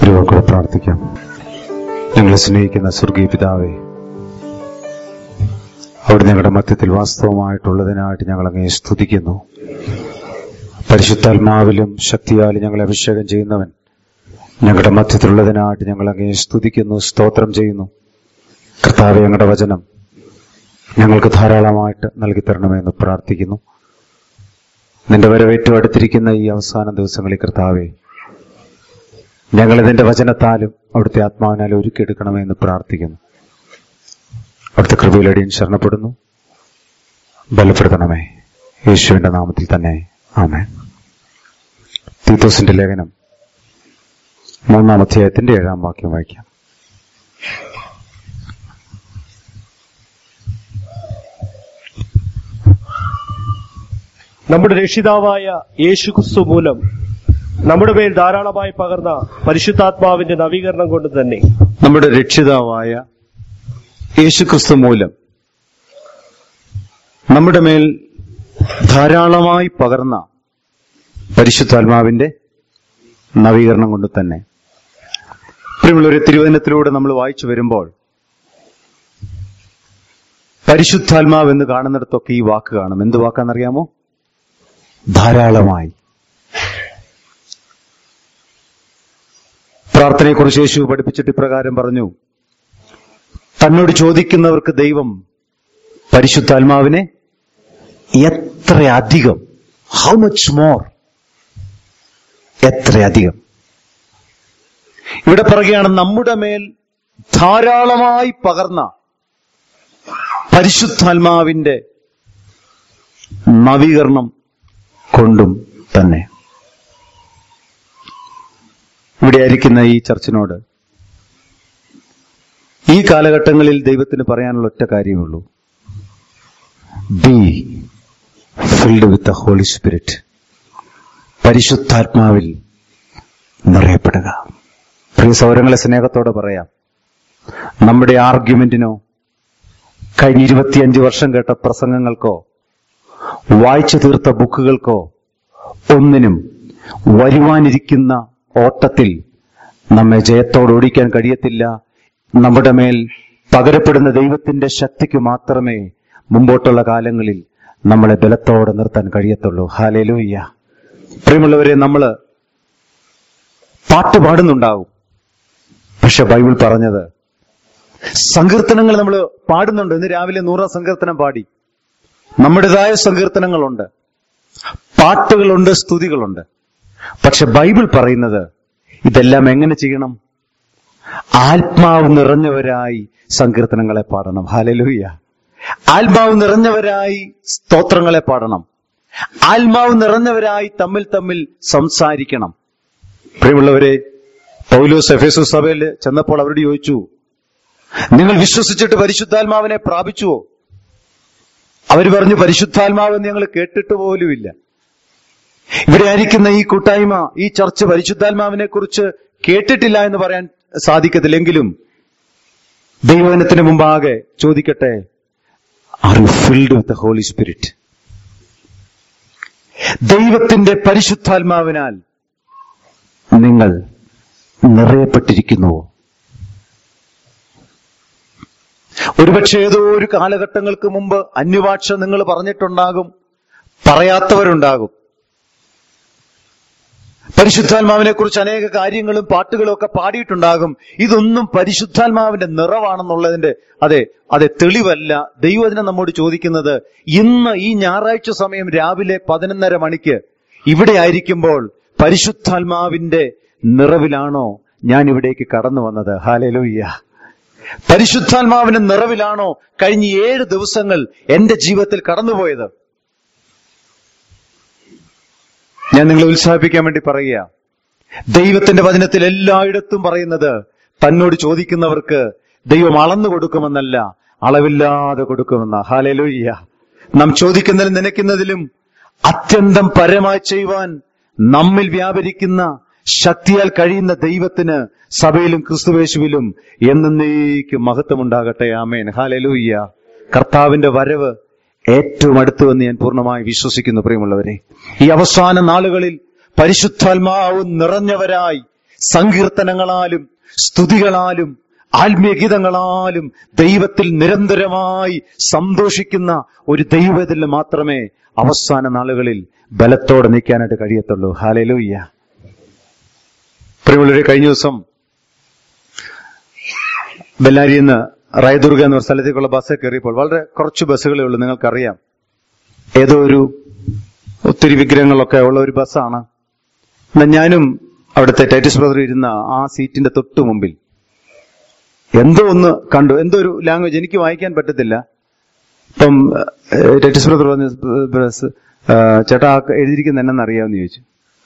ഒരുവാക്കൂടെ പ്രാർത്ഥിക്കാം ഞങ്ങളെ സ്നേഹിക്കുന്ന സ്വർഗീയ പിതാവേ അവിടെ ഞങ്ങളുടെ മധ്യത്തിൽ വാസ്തവമായിട്ടുള്ളതിനായിട്ട് ഞങ്ങൾ അങ്ങേ സ്തുതിക്കുന്നു പരിശുദ്ധാത്മാവിലും ശക്തിയാലും ഞങ്ങളെ അഭിഷേകം ചെയ്യുന്നവൻ ഞങ്ങളുടെ മധ്യത്തിലുള്ളതിനായിട്ട് ഞങ്ങൾ അങ്ങേ സ്തുതിക്കുന്നു സ്തോത്രം ചെയ്യുന്നു കർത്താവെ ഞങ്ങളുടെ വചനം ഞങ്ങൾക്ക് ധാരാളമായിട്ട് നൽകി തരണമെന്ന് പ്രാർത്ഥിക്കുന്നു നിന്റെ വരവേറ്റവും അടുത്തിരിക്കുന്ന ഈ അവസാന ദിവസങ്ങളിൽ കർത്താവെ ഞങ്ങൾ ഇതിന്റെ വചനത്താലും അവിടുത്തെ ആത്മാവിനാലും ഒരുക്കിയെടുക്കണമെന്ന് പ്രാർത്ഥിക്കുന്നു അവിടുത്തെ കൃപയിലടിയൻ ശരണപ്പെടുന്നു ബലപ്പെടുത്തണമേ യേശുവിന്റെ നാമത്തിൽ തന്നെ ആമേ തീത്തോസിന്റെ ലേഖനം മൂന്നാം അധ്യായത്തിന്റെ ഏഴാം വാക്യം വായിക്കാം നമ്മുടെ രക്ഷിതാവായ യേശുക്രിസ്തു മൂലം നമ്മുടെ മേൽ ധാരാളമായി പകർന്ന പരിശുദ്ധാത്മാവിന്റെ നവീകരണം കൊണ്ട് തന്നെ നമ്മുടെ രക്ഷിതാവായ യേശുക്രിസ്തു മൂലം നമ്മുടെ മേൽ ധാരാളമായി പകർന്ന പരിശുദ്ധാത്മാവിന്റെ നവീകരണം കൊണ്ട് തന്നെ പ്രിയമുള്ളൊരു തിരുവചനത്തിലൂടെ നമ്മൾ വായിച്ചു വരുമ്പോൾ പരിശുദ്ധാത്മാവ് എന്ന് കാണുന്നിടത്തൊക്കെ ഈ വാക്ക് കാണും എന്ത് വാക്കാണെന്നറിയാമോ ധാരാളമായി പ്രാർത്ഥനയെക്കുറിച്ച് യേശു പഠിപ്പിച്ചിട്ട് ഇപ്രകാരം പറഞ്ഞു തന്നോട് ചോദിക്കുന്നവർക്ക് ദൈവം പരിശുദ്ധാത്മാവിനെ എത്രയധികം ഹൗ മച്ച് മോർ എത്രയധികം ഇവിടെ പറയുകയാണ് നമ്മുടെ മേൽ ധാരാളമായി പകർന്ന പരിശുദ്ധാത്മാവിന്റെ നവീകരണം കൊണ്ടും തന്നെ ഇവിടെ ആയിരിക്കുന്ന ഈ ചർച്ചിനോട് ഈ കാലഘട്ടങ്ങളിൽ ദൈവത്തിന് പറയാനുള്ള ഒറ്റ കാര്യമേ ഉള്ളൂ be filled with the holy spirit പരിശുദ്ധാത്മാവിൽ നിറയപ്പെടുക പ്രിയ സൗരങ്ങളെ സ്നേഹത്തോടെ പറയാം നമ്മുടെ ആർഗ്യുമെന്റിനോ കഴിഞ്ഞ ഇരുപത്തിയഞ്ച് വർഷം കേട്ട പ്രസംഗങ്ങൾക്കോ വായിച്ചു തീർത്ത ബുക്കുകൾക്കോ ഒന്നിനും വരുവാനിരിക്കുന്ന ഓട്ടത്തിൽ നമ്മെ ജയത്തോട് ഓടിക്കാൻ കഴിയത്തില്ല നമ്മുടെ മേൽ പകരപ്പെടുന്ന ദൈവത്തിന്റെ ശക്തിക്ക് മാത്രമേ മുമ്പോട്ടുള്ള കാലങ്ങളിൽ നമ്മളെ ബലത്തോടെ നിർത്താൻ കഴിയത്തുള്ളൂ ഹാലേലൂയ്യ പ്രിയമുള്ളവരെ നമ്മള് പാട്ട് പാടുന്നുണ്ടാവും പക്ഷെ ബൈബിൾ പറഞ്ഞത് സങ്കീർത്തനങ്ങൾ നമ്മൾ പാടുന്നുണ്ട് ഇന്ന് രാവിലെ നൂറാം സങ്കീർത്തനം പാടി നമ്മുടേതായ സങ്കീർത്തനങ്ങളുണ്ട് പാട്ടുകളുണ്ട് സ്തുതികളുണ്ട് പക്ഷെ ബൈബിൾ പറയുന്നത് ഇതെല്ലാം എങ്ങനെ ചെയ്യണം ആത്മാവ് നിറഞ്ഞവരായി സങ്കീർത്തനങ്ങളെ പാടണം ഹാലലൂയ ആത്മാവ് നിറഞ്ഞവരായി സ്തോത്രങ്ങളെ പാടണം ആത്മാവ് നിറഞ്ഞവരായി തമ്മിൽ തമ്മിൽ സംസാരിക്കണം പ്രിയമുള്ളവരെ പൗലോസ് എഫേസു സഭയിൽ ചെന്നപ്പോൾ അവരോട് ചോദിച്ചു നിങ്ങൾ വിശ്വസിച്ചിട്ട് പരിശുദ്ധാത്മാവിനെ പ്രാപിച്ചുവോ അവർ പറഞ്ഞു പരിശുദ്ധാത്മാവെന്ന് ഞങ്ങൾ കേട്ടിട്ട് പോലുമില്ല ഇവിടെ ആയിരിക്കുന്ന ഈ കൂട്ടായ്മ ഈ ചർച്ച പരിശുദ്ധാത്മാവിനെ കുറിച്ച് കേട്ടിട്ടില്ല എന്ന് പറയാൻ സാധിക്കത്തില്ലെങ്കിലും ദൈവജനത്തിന് മുമ്പാകെ ചോദിക്കട്ടെ are you filled with the holy spirit ദൈവത്തിന്റെ പരിശുദ്ധാത്മാവിനാൽ നിങ്ങൾ നിറയപ്പെട്ടിരിക്കുന്നുവോ ഒരുപക്ഷെ ഏതോ ഒരു കാലഘട്ടങ്ങൾക്ക് മുമ്പ് അന്യഭാഷ നിങ്ങൾ പറഞ്ഞിട്ടുണ്ടാകും പറയാത്തവരുണ്ടാകും പരിശുദ്ധാത്മാവിനെ കുറിച്ച് അനേക കാര്യങ്ങളും പാട്ടുകളും ഒക്കെ പാടിയിട്ടുണ്ടാകും ഇതൊന്നും പരിശുദ്ധാത്മാവിന്റെ നിറവാണെന്നുള്ളതിന്റെ അതെ അതെ തെളിവല്ല ദൈവജനം നമ്മോട് ചോദിക്കുന്നത് ഇന്ന് ഈ ഞായറാഴ്ച സമയം രാവിലെ പതിനൊന്നര മണിക്ക് ഇവിടെ ആയിരിക്കുമ്പോൾ പരിശുദ്ധാത്മാവിന്റെ നിറവിലാണോ ഞാൻ ഇവിടേക്ക് കടന്നു വന്നത് ഹാലലൂയ്യ പരിശുദ്ധാത്മാവിന്റെ നിറവിലാണോ കഴിഞ്ഞ ഏഴ് ദിവസങ്ങൾ എന്റെ ജീവിതത്തിൽ കടന്നുപോയത് ഞാൻ നിങ്ങളെ ഉത്സാഹിപ്പിക്കാൻ വേണ്ടി പറയുക ദൈവത്തിന്റെ വചനത്തിൽ എല്ലായിടത്തും പറയുന്നത് തന്നോട് ചോദിക്കുന്നവർക്ക് ദൈവം അളന്നു കൊടുക്കുമെന്നല്ല അളവില്ലാതെ കൊടുക്കുമെന്ന ഹാലലൂയ്യ നാം ചോദിക്കുന്നതിലും നനയ്ക്കുന്നതിലും അത്യന്തം പരമായി ചെയ്യുവാൻ നമ്മിൽ വ്യാപരിക്കുന്ന ശക്തിയാൽ കഴിയുന്ന ദൈവത്തിന് സഭയിലും ക്രിസ്തുവേശുവിലും എന്നേക്കും മഹത്വമുണ്ടാകട്ടെ ആമേൻ ഹാലലൂയ്യ കർത്താവിന്റെ വരവ് ഏറ്റവും അടുത്തുവെന്ന് ഞാൻ പൂർണ്ണമായി വിശ്വസിക്കുന്നു പ്രിയമുള്ളവരെ ഈ അവസാന നാളുകളിൽ പരിശുദ്ധാത്മാവ് നിറഞ്ഞവരായി സങ്കീർത്തനങ്ങളാലും സ്തുതികളാലും ആത്മീയഗീതങ്ങളാലും ദൈവത്തിൽ നിരന്തരമായി സന്തോഷിക്കുന്ന ഒരു ദൈവത്തിൽ മാത്രമേ അവസാന നാളുകളിൽ ബലത്തോടെ നിൽക്കാനായിട്ട് കഴിയത്തുള്ളൂ ഹാലലൂയ്യ പ്രിയമുള്ളവരെ കഴിഞ്ഞ ദിവസം ബെല്ലാരിയിൽ നിന്ന് റായദുർഗ എന്ന ഒരു സ്ഥലത്തേക്കുള്ള ബസ് കയറിയപ്പോൾ വളരെ കുറച്ച് ബസ്സുകളേ ഉള്ളൂ നിങ്ങൾക്കറിയാം ഏതോ ഒരു ഒത്തിരി വിഗ്രഹങ്ങളൊക്കെ ഉള്ള ഒരു ബസ്സാണ് എന്നാൽ ഞാനും അവിടുത്തെ ടൈറ്റസ് ബ്രദർ ഇരുന്ന ആ സീറ്റിന്റെ തൊട്ടു മുമ്പിൽ എന്തോ ഒന്ന് കണ്ടു എന്തോ ഒരു ലാംഗ്വേജ് എനിക്ക് വായിക്കാൻ പറ്റത്തില്ല ഇപ്പം ഏഹ്, ടൈറ്റസ് ബ്രദർ പറഞ്ഞ ബ്രസ് ചേട്ടാ ആ എഴുതിയിരിക്കുന്ന എന്നെന്ന് അറിയാമെന്ന് ചോദിച്ചു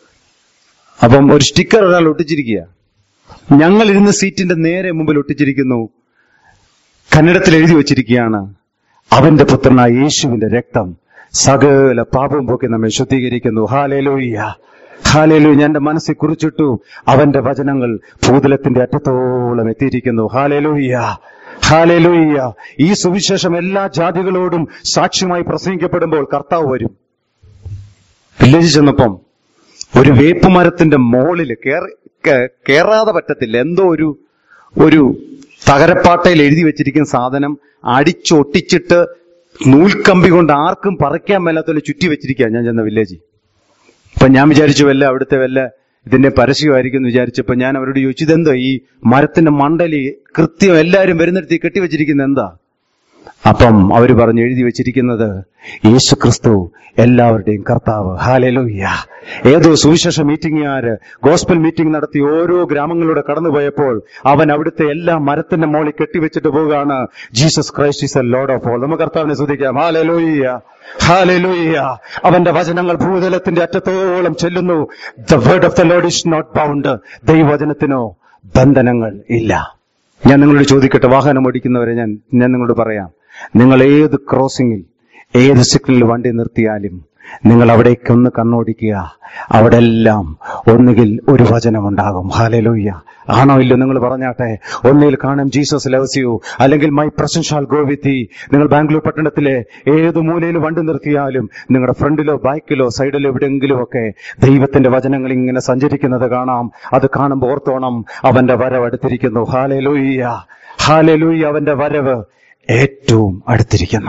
അപ്പം ഒരു സ്റ്റിക്കർ ഒരാൾ ഒട്ടിച്ചിരിക്കുക ഞങ്ങൾ ഇരുന്ന സീറ്റിന്റെ നേരെ മുമ്പിൽ ഒട്ടിച്ചിരിക്കുന്നു കന്നഡത്തിൽ എഴുതി വച്ചിരിക്കുകയാണ് അവന്റെ പുത്രനായ യേശുവിന്റെ രക്തം സകല പാപവും പോക്കി നമ്മെ ശുദ്ധീകരിക്കുന്നു ഹാലേലൂയ്യ ഹാലേലു ഞാൻ എന്റെ മനസ്സിൽ കുറിച്ചിട്ടു അവന്റെ വചനങ്ങൾ ഭൂതലത്തിന്റെ അറ്റത്തോളം എത്തിയിരിക്കുന്നു ഹാലേലൂയ്യ ഹാലേലൂയ്യ ഈ സുവിശേഷം എല്ലാ ജാതികളോടും സാക്ഷ്യമായി പ്രസംഗിക്കപ്പെടുമ്പോൾ കർത്താവ് വരും വില്ലേജിൽ ചെന്നപ്പം ഒരു വേപ്പുമരത്തിന്റെ മോളില് കേറി- കേ- കേറാതെ പറ്റത്തില്ല എന്തോ ഒരു ഒരു തകരപ്പാട്ടയിൽ എഴുതി വെച്ചിരിക്കുന്ന സാധനം അടിച്ചൊട്ടിച്ചിട്ട് നൂൽക്കമ്പി കൊണ്ട് ആർക്കും പറിക്കാൻ മേലാത്തോലെ ചുറ്റി വെച്ചിരിക്കുക ഞാൻ ചെന്ന വില്ലേജ് അപ്പൊ ഞാൻ വിചാരിച്ചു വല്ല അവിടുത്തെ വല്ല ഇതിന്റെ പരസ്യമായിരിക്കും എന്ന് വിചാരിച്ചപ്പോ ഞാൻ അവരോട് ചോദിച്ചു ഇതെന്തോ ഈ മരത്തിന്റെ മണ്ടലി കൃത്യം എല്ലാവരും വരുന്നിടത്ത് കെട്ടിവെച്ചിരിക്കുന്ന എന്താ അപ്പം അവർ പറഞ്ഞു എഴുതി വെച്ചിരിക്കുന്നത് യേശു ക്രിസ്തു എല്ലാവരുടെയും കർത്താവ് ഹാലലൂയ്യ ഏതോ സുവിശേഷ മീറ്റിംഗുകാര് ഗോസ്പൽ മീറ്റിംഗ് നടത്തി ഓരോ ഗ്രാമങ്ങളിലൂടെ കടന്നുപോയപ്പോൾ അവൻ അവിടുത്തെ എല്ലാ മരത്തിന്റെ മോളിൽ കെട്ടിവെച്ചിട്ട് പോവുകയാണ് Jesus Christ is a lord of all നമുക്ക് കർത്താവിനെ ശ്രദ്ധിക്കാം ഹാലലൂയ്യ ഹാലലൂയ്യ അവന്റെ വചനങ്ങൾ ഭൂതലത്തിന്റെ അറ്റത്തോളം ചെല്ലുന്നു the word of the lord is not bound ദൈവവചനത്തിനോ ബന്ധനങ്ങൾ ഇല്ല ഞാൻ നിങ്ങളോട് ചോദിക്കട്ടെ വാഹനം ഓടിക്കുന്നവരെ ഞാൻ ഞാൻ നിങ്ങളോട് പറയാം നിങ്ങൾ ഏത് ക്രോസിംഗിൽ ഏത് സിഗ്നലിൽ വണ്ടി നിർത്തിയാലും നിങ്ങൾ അവിടേക്ക് ഒന്ന് കണ്ണോടിക്കുക അവിടെ എല്ലാം ഒന്നുകിൽ ഒരു വചനമുണ്ടാകും ഹാലലൂയ്യ ആണോ ഇല്ലോ നിങ്ങൾ പറഞ്ഞാട്ടെ ഒന്നിൽ കാണും ജീസസ് ലവ്സ് യു അല്ലെങ്കിൽ my present shall go with നിങ്ങൾ ബാംഗ്ലൂർ പട്ടണത്തിലെ ഏത് മൂലയിൽ വണ്ടി നിർത്തിയാലും നിങ്ങളുടെ ഫ്രണ്ടിലോ ബാക്കിലോ സൈഡിലോ എവിടെയെങ്കിലും ഒക്കെ ദൈവത്തിന്റെ വചനങ്ങൾ ഇങ്ങനെ സഞ്ചരിക്കുന്നത് കാണാം അത് കാണുമ്പോൾ ഓർത്തോണം അവന്റെ വരവ് അടുത്തിരിക്കുന്നു ഹാലലൂയ്യ ഹാലലൂയ്യ അവന്റെ വരവ് ഏറ്റവും അടുത്തിരിക്കുന്നു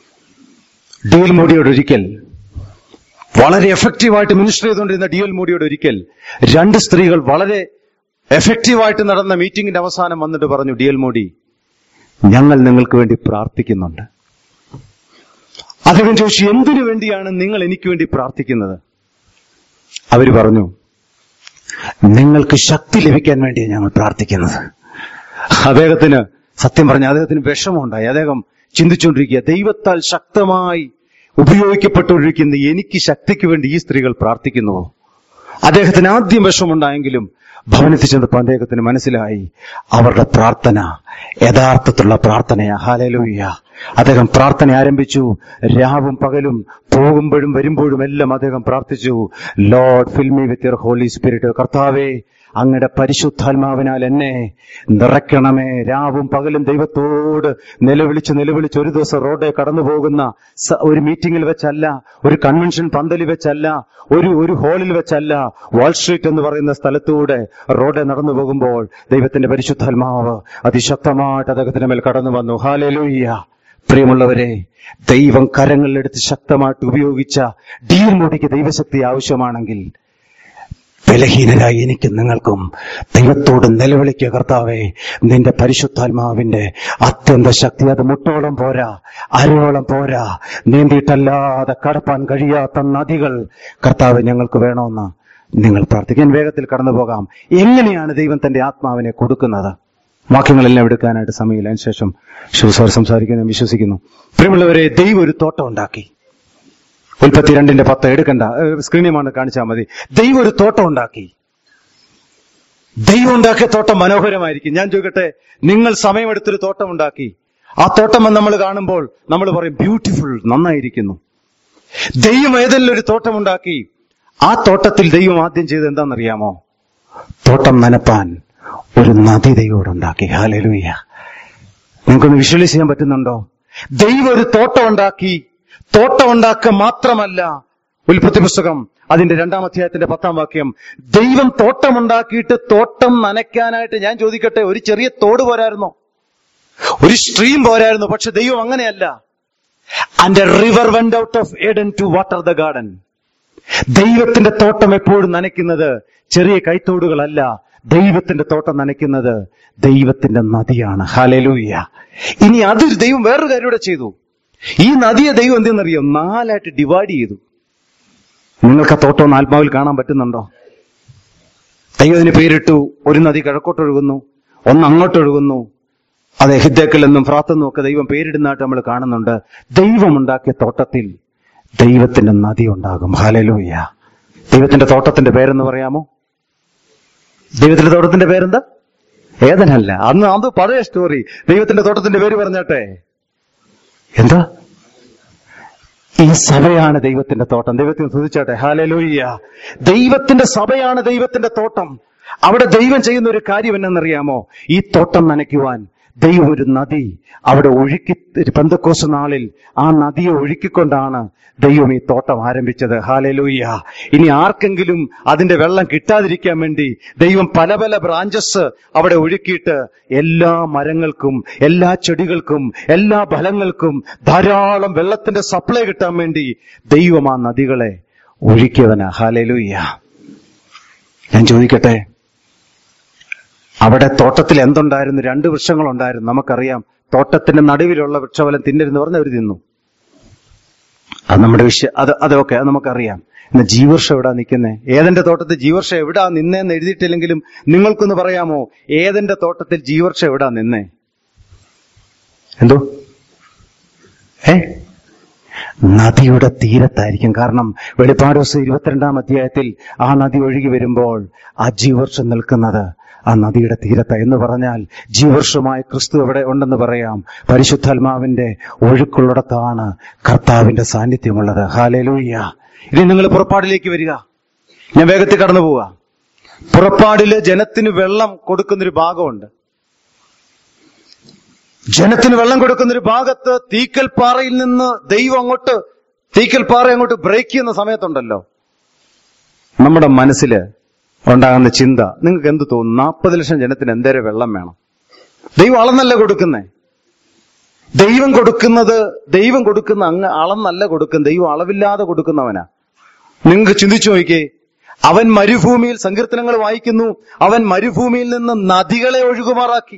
ഡി എൽ മോഡിയോട് ഒരിക്കൽ വളരെ എഫക്റ്റീവായിട്ട് മിനിസ്റ്റർ ചെയ്തുകൊണ്ടിരുന്ന ഡി എൽ മോഡിയോട് ഒരിക്കൽ രണ്ട് സ്ത്രീകൾ വളരെ എഫക്റ്റീവായിട്ട് നടന്ന മീറ്റിംഗിന്റെ അവസാനം വന്നിട്ട് പറഞ്ഞു ഡി എൽ മോഡി ഞങ്ങൾ നിങ്ങൾക്ക് വേണ്ടി പ്രാർത്ഥിക്കുന്നുണ്ട് അദ്ദേഹം ചോദിച്ചു എന്തിനു വേണ്ടിയാണ് നിങ്ങൾ എനിക്ക് വേണ്ടി പ്രാർത്ഥിക്കുന്നത് അവര് പറഞ്ഞു നിങ്ങൾക്ക് ശക്തി ലഭിക്കാൻ വേണ്ടിയാണ് ഞങ്ങൾ പ്രാർത്ഥിക്കുന്നത് അദ്ദേഹത്തിന് സത്യം പറഞ്ഞ അദ്ദേഹത്തിന് വിഷമമുണ്ടായി അദ്ദേഹം ചിന്തിച്ചുകൊണ്ടിരിക്കുക ദൈവത്താൽ ശക്തമായി ഉപയോഗിക്കപ്പെട്ടുകൊണ്ടിരിക്കുന്ന എനിക്ക് ശക്തിക്ക് വേണ്ടി ഈ സ്ത്രീകൾ പ്രാർത്ഥിക്കുന്നുവോ അദ്ദേഹത്തിന് ആദ്യം വിഷമുണ്ടായെങ്കിലും ഭവനത്തിൽ ചെന്നപ്പോൾ അദ്ദേഹത്തിന് മനസ്സിലായി അവരുടെ പ്രാർത്ഥന യഥാർത്ഥത്തിലുള്ള പ്രാർത്ഥനയാ ഹാലലൂയ്യ അദ്ദേഹം പ്രാർത്ഥന ആരംഭിച്ചു രാവും പകലും പോകുമ്പോഴും വരുമ്പോഴും എല്ലാം അദ്ദേഹം പ്രാർത്ഥിച്ചു lord fill me with your holy spirit കർത്താവേ അങ്ങയുടെ പരിശുദ്ധാത്മാവിനാൽ എന്നെ നിറയ്ക്കണമേ രാവും പകലും ദൈവത്തോട് നിലവിളിച്ച് നിലവിളിച്ച് ഒരു ദിവസം റോഡെ കടന്നു പോകുന്ന സ- ഒരു മീറ്റിംഗിൽ വെച്ചല്ല ഒരു കൺവെൻഷൻ പന്തലിൽ വെച്ചല്ല ഒരു ഒരു ഹാളിൽ വെച്ചല്ല വാൾ സ്ട്രീറ്റ് എന്ന് പറയുന്ന സ്ഥലത്തൂടെ റോഡെ നടന്നു പോകുമ്പോൾ ദൈവത്തിന്റെ പരിശുദ്ധാത്മാവ് അതിശക്തമായിട്ട് അദ്ദേഹത്തിന്റെ മേൽ കടന്നു വന്നു ഹാലലൂയ്യ പ്രിയമുള്ളവരെ ദൈവം കരങ്ങളിലെടുത്ത് ശക്തമായിട്ട് ഉപയോഗിച്ച ഡീൽ മോഡിക്ക് ദൈവശക്തി ആവശ്യമാണെങ്കിൽ ബലഹീനരായി എനിക്കും നിങ്ങൾക്കും ദൈവത്തോട് നിലവിളിക്കുക കർത്താവേ നിന്റെ പരിശുദ്ധാത്മാവിന്റെ അത്യന്ത ശക്തി അത് മുട്ടോളം പോരാ അരയോളം പോരാ നീന്തിയിട്ടല്ലാതെ കടപ്പാൻ കഴിയാത്ത നദികൾ കർത്താവ് ഞങ്ങൾക്ക് വേണമെന്ന് നിങ്ങൾ പ്രാർത്ഥിക്കാൻ വേഗത്തിൽ കടന്നു പോകാം എങ്ങനെയാണ് ദൈവം തന്റെ ആത്മാവിനെ കൊടുക്കുന്നത് വാക്യങ്ങളെല്ലാം എടുക്കാനായിട്ട് സമയമില്ല അതിനുശേഷം ശിവസാർ സംസാരിക്കാൻ ഞാൻ വിശ്വസിക്കുന്നു പ്രിയമുള്ളവരെ ദൈവം ഒരു തോട്ടം ഉണ്ടാക്കി ഉൽപ്പത്തി രണ്ടിന്റെ പത്ത് എടുക്കണ്ട സ്ക്രീനിമാണ് കാണിച്ചാൽ മതി ദൈവം ഒരു തോട്ടം ഉണ്ടാക്കി ദൈവം ഉണ്ടാക്കിയ തോട്ടം മനോഹരമായിരിക്കും ഞാൻ ചോദിക്കട്ടെ നിങ്ങൾ സമയമെടുത്തൊരു തോട്ടം ഉണ്ടാക്കി ആ തോട്ടം നമ്മൾ കാണുമ്പോൾ നമ്മൾ പറയും ബ്യൂട്ടിഫുൾ നന്നായിരിക്കുന്നു ദൈവം ഏതെങ്കിലും ഒരു തോട്ടം ഉണ്ടാക്കി ആ തോട്ടത്തിൽ ദൈവം ആദ്യം ചെയ്ത് എന്താണെന്നറിയാമോ തോട്ടം നനപ്പാൻ ഒരു നദി ദൈവോടുണ്ടാക്കി ഹാലലൂയ്യ നിങ്ങൾക്കൊന്ന് വിഷ്വലൈസ് ചെയ്യാൻ പറ്റുന്നുണ്ടോ ദൈവം ഒരു തോട്ടം ഉണ്ടാക്കി തോട്ടം ഉണ്ടാക്കുക മാത്രമല്ല ഉൽപ്പത്തി പുസ്തകം അതിന്റെ രണ്ടാം അധ്യായത്തിന്റെ പത്താം വാക്യം ദൈവം തോട്ടമുണ്ടാക്കിയിട്ട് തോട്ടം നനയ്ക്കാനായിട്ട് ഞാൻ ചോദിക്കട്ടെ ഒരു ചെറിയ തോട് പോരായിരുന്നോ ഒരു സ്ട്രീം പോരായിരുന്നു പക്ഷെ ദൈവം അങ്ങനെയല്ല and river went out of Eden to water the garden ദൈവത്തിന്റെ തോട്ടം എപ്പോഴും നനയ്ക്കുന്നത് ചെറിയ കൈത്തോടുകളല്ല ദൈവത്തിന്റെ തോട്ടം നനയ്ക്കുന്നത് ദൈവത്തിന്റെ നദിയാണ് ഹാലലൂയ ഇനി അതൊരു ദൈവം വേറൊരു കാര്യം കൂടെ ചെയ്തു ഈ നദിയെ ദൈവം എന്തെന്നറിയോ നാലായിട്ട് ഡിവൈഡ് ചെയ്തു നിങ്ങൾക്ക് ആ തോട്ടം ഒന്ന് ആത്മാവിൽ കാണാൻ പറ്റുന്നുണ്ടോ ദൈവം അതിന് പേരിട്ടു ഒരു നദി കിഴക്കോട്ടൊഴുകുന്നു ഒന്ന് അങ്ങോട്ടൊഴുകുന്നു അതെ ഹിദ്ദേക്കൽ എന്നും ഫ്രാത്തെന്നും ഒക്കെ ദൈവം പേരിടുന്നതായിട്ട് നമ്മൾ കാണുന്നുണ്ട് ദൈവമുണ്ടാക്കിയ തോട്ടത്തിൽ ദൈവത്തിന്റെ നദി ഉണ്ടാകും ഹാലലൂയ ദൈവത്തിന്റെ തോട്ടത്തിന്റെ പേരെന്ന് പറയാമോ ദൈവത്തിന്റെ തോട്ടത്തിന്റെ പേരെന്താ ഏതനല്ല അന്ന് അത് പഴയ സ്റ്റോറി ദൈവത്തിന്റെ തോട്ടത്തിന്റെ പേര് പറഞ്ഞാട്ടെ എന്താ ഈ സഭയാണ് ദൈവത്തിന്റെ തോട്ടം ദൈവത്തിന് തുതിച്ചാട്ടെ ഹാലലൂയ്യ ദൈവത്തിന്റെ സഭയാണ് ദൈവത്തിന്റെ തോട്ടം അവിടെ ദൈവം ചെയ്യുന്ന ഒരു കാര്യം എന്നറിയാമോ ഈ തോട്ടം നനയ്ക്കുവാൻ ദൈവം ഒരു നദി അവിടെ ഒഴുക്കി പന്തക്കോസ് നാളിൽ ആ നദിയെ ഒഴുക്കിക്കൊണ്ടാണ് ദൈവം ഈ തോട്ടം ആരംഭിച്ചത് ഹാലലൂയ്യ ഇനി ആർക്കെങ്കിലും അതിന്റെ വെള്ളം കിട്ടാതിരിക്കാൻ വേണ്ടി ദൈവം പല പല ബ്രാഞ്ചസ് അവിടെ ഒഴുക്കിയിട്ട് എല്ലാ മരങ്ങൾക്കും എല്ലാ ചെടികൾക്കും എല്ലാ ഫലങ്ങൾക്കും ധാരാളം വെള്ളത്തിന്റെ സപ്ലൈ കിട്ടാൻ വേണ്ടി ദൈവം ആ നദികളെ ഒഴുക്കിയവനാ ഹാലലൂയ്യ ഞാൻ ചോദിക്കട്ടെ അവിടെ തോട്ടത്തിൽ എന്തുണ്ടായിരുന്നു രണ്ട് വൃക്ഷങ്ങളുണ്ടായിരുന്നു നമുക്കറിയാം തോട്ടത്തിന്റെ നടുവിലുള്ള വൃക്ഷഫലം തിന്നരുന്ന് പറഞ്ഞ് അവർ തിന്നു അത് നമ്മുടെ വിഷയ അത് അതൊക്കെ അത് നമുക്കറിയാം ഇന്ന് ജീവർഷം എവിടാ നിൽക്കുന്നേ ഏതെന്റെ തോട്ടത്തിൽ ജീവർഷം എവിടാ നിന്നേന്ന് എഴുതിയിട്ടില്ലെങ്കിലും നിങ്ങൾക്കൊന്ന് പറയാമോ ഏതെന്റെ തോട്ടത്തിൽ ജീവർഷം എവിടാ നിന്നേ എന്തോ ഏ നദിയുടെ തീരത്തായിരിക്കും കാരണം വെളിപ്പാട് ദിവസം ഇരുപത്തിരണ്ടാം അധ്യായത്തിൽ ആ നദി ഒഴുകി വരുമ്പോൾ ആ ജീവർഷം നിൽക്കുന്നത് ആ നദിയുടെ തീരത്ത എന്ന് പറഞ്ഞാൽ ജീവർഷമായ ക്രിസ്തു എവിടെ ഉണ്ടെന്ന് പറയാം പരിശുദ്ധാത്മാവിന്റെ ഒഴുക്കുള്ളിടത്താണ് കർത്താവിന്റെ സാന്നിധ്യമുള്ളത് ഹാലേലൂയ്യ ഇനി നിങ്ങൾ പുറപ്പാടിലേക്ക് വരിക ഞാൻ വേഗത്തിൽ കടന്നു പോവുക പുറപ്പാടില് ജനത്തിന് വെള്ളം കൊടുക്കുന്നൊരു ഭാഗമുണ്ട് ജനത്തിന് വെള്ളം കൊടുക്കുന്ന ഒരു ഭാഗത്ത് തീക്കൽ പാറയിൽ നിന്ന് ദൈവം അങ്ങോട്ട് തീക്കൽ പാറ അങ്ങോട്ട് ബ്രേക്ക് ചെയ്യുന്ന സമയത്തുണ്ടല്ലോ നമ്മുടെ മനസ്സിൽ ഉണ്ടാകുന്ന ചിന്ത നിങ്ങൾക്ക് എന്ത് തോന്നുന്നു നാൽപ്പത് ലക്ഷം ജനത്തിന് എന്തേരം വെള്ളം വേണം ദൈവം അളന്നല്ല കൊടുക്കുന്നേ ദൈവം കൊടുക്കുന്നത് ദൈവം കൊടുക്കുന്ന അങ്ങ് അളന്നല്ല കൊടുക്കുന്ന ദൈവം അളവില്ലാതെ കൊടുക്കുന്നവനാ നിങ്ങൾക്ക് ചിന്തിച്ചു നോക്കിയേ അവൻ മരുഭൂമിയിൽ സങ്കീർത്തനങ്ങൾ വായിക്കുന്നു അവൻ മരുഭൂമിയിൽ നിന്ന് നദികളെ ഒഴുകുമാറാക്കി